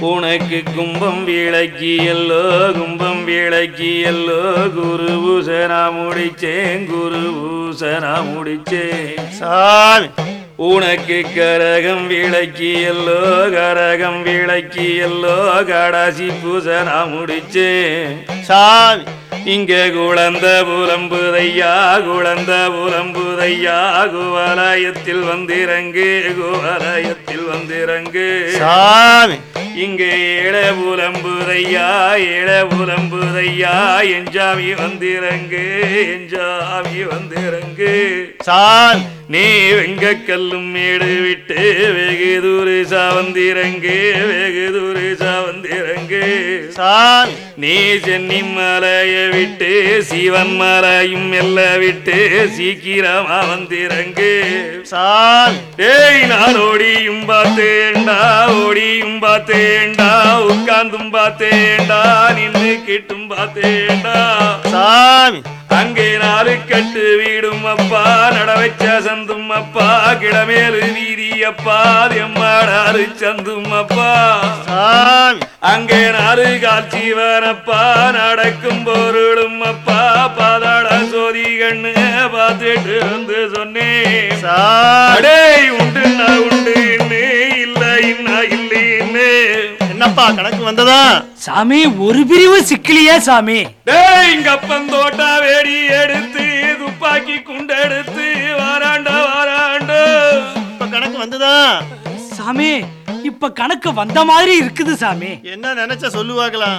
உனக்கு கும்பம் விளக்கி எல்லோ கும்பம் விளக்கி எல்லோ குரு பூசனா முடிச்சேன் குரு பூசனா முடிச்சேன் சாமி உனக்கு கரகம் விளக்கி எல்லோ கரகம் விளக்கி எல்லோ கடாசி பூசனா முடிச்சேன் சாமி இங்க குழந்த புலம்புதையா குழந்த புலம்புதையா குவலயத்தில் வந்திறங்கு குவலயத்தில் வந்திறங்கு சாமி இங்க ஏழ புலம்புதையா ஏழ புலம்புதையா எஞ்சாமி வந்திறங்கு எஞ்சாமி வந்திறங்கு சாமி நீ வெங்க கல்லும் மேடு விட்டு வெகு தூரு சாவந்திறங்கு வெகு தூரு சாவந்திறங்கு சாமி நீ சென்னி மலைய விட்டு சிவன் மலையும் மெல்ல விட்டு சீக்கிரமா வந்திறங்கு சாமி ஏய் நான் ஓடியும் பார்த்தேன்டா ஓடியும் பார்த்தேன்டா உட்கார்ந்தும் பார்த்தேன்டா நின்று கிட்டும் பார்த்தேன்டா சாமி அங்கே நாலு கட்டு வீடும் அப்பா நட வச்ச சந்தும் அப்பா கிடமேலு வீதி அப்பா எம்மாடாறு சந்தும் அப்பா சாமி அங்கே நாலு காட்சிவனப்பா நடக்கும் பொருளும் அப்பா பாதாள சோதி கண்ணு பார்த்துட்டு வந்து சொன்னேன் சாமி அடே உண்டுன்னா உண்டு இன்னே இல்ல இன்னா இல்லைன்னு என்னப்பா கணக்கு வந்ததா சாமி ஒரு பிரிவு சிக்கலையே சாமி டேய் இங்க அப்பந்தோட்டா வேடி எடுத்து துப்பாக்கி குண்டெடுத்து வாராண்டா வாராண்டா இப்ப கணக்கு வந்ததா சாமி இப்ப கணக்கு வந்த மாதிரி இருக்குது சாமி என்ன நினைச்ச சொல்லுவாங்களா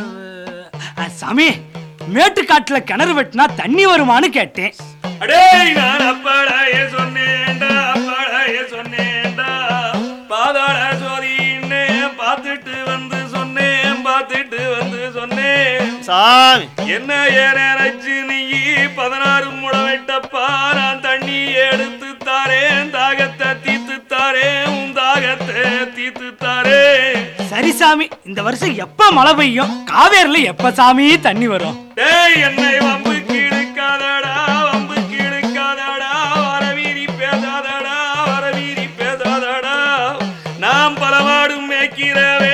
அஹ், சாமி மேட்டுக்காட்டுல கிணறு வெட்டினா தண்ணி வருமான்னு கேட்டேன் அடேய் நான் அப்பாடாயே சொன்னேன்டா அப்பாடாயே சொன்னேன்டா பாதாள சோதின்னு பார்த்துட்டு வந்து சொன்னேன் பார்த்துட்டு வந்து சொன்னேன் சாமி என்ன ஏன் நினைச்சு நீ பதினாறு முடவிட்டப்பா நான் தண்ணி எடுத்து தாரேன் தாகத்தை தீத்து தாரேன் உன் தாகத்தை தீத்து தாரேன் சரி சாமி இந்த வருஷம் எப்ப மழை பெய்யும் காவேரில எப்ப சாமி தண்ணி வரும் டேய் என்னை வம்பு கீழுக்காதடா வம்பு கீழுக்காதடா வரவீரி பேசாதடா வரவீரி பேசாதடா நாம் பலமாடும் மேய்க்கிறவே